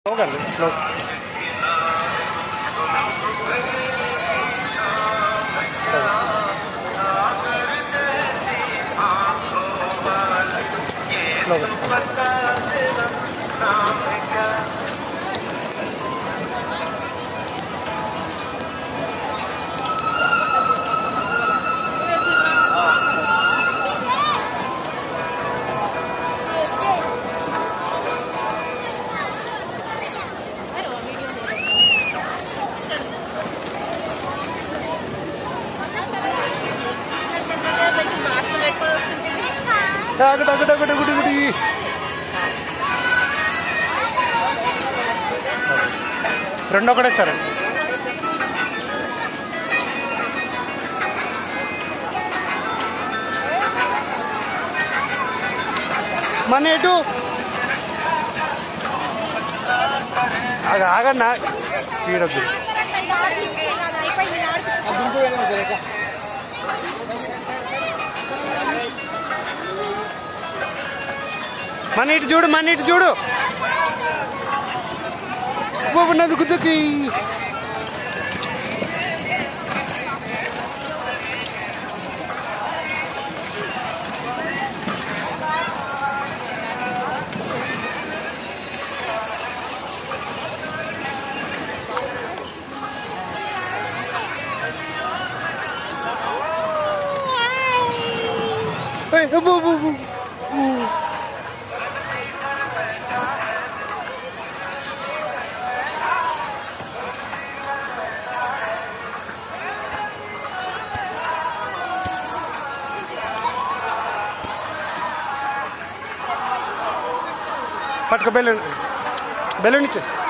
Slow कर दे slow slow कर కొంచెం మాస్క్ పెట్టుకొని వస్తుంటే టగ టగ టగ టగ టగ టీ. రెండు ఒకటే సరే మన ఎటు ఆగ ఆగన్నా స్పీడొద్దు మన ఇటు చూడు మన ఇటు చూడు బాబు నది గుద్దకి ఏయ్, అబ్బో, అబ్బో, అబ్బో. పట్టుకో బెలూన్ బెలూన్ ఇచ్చే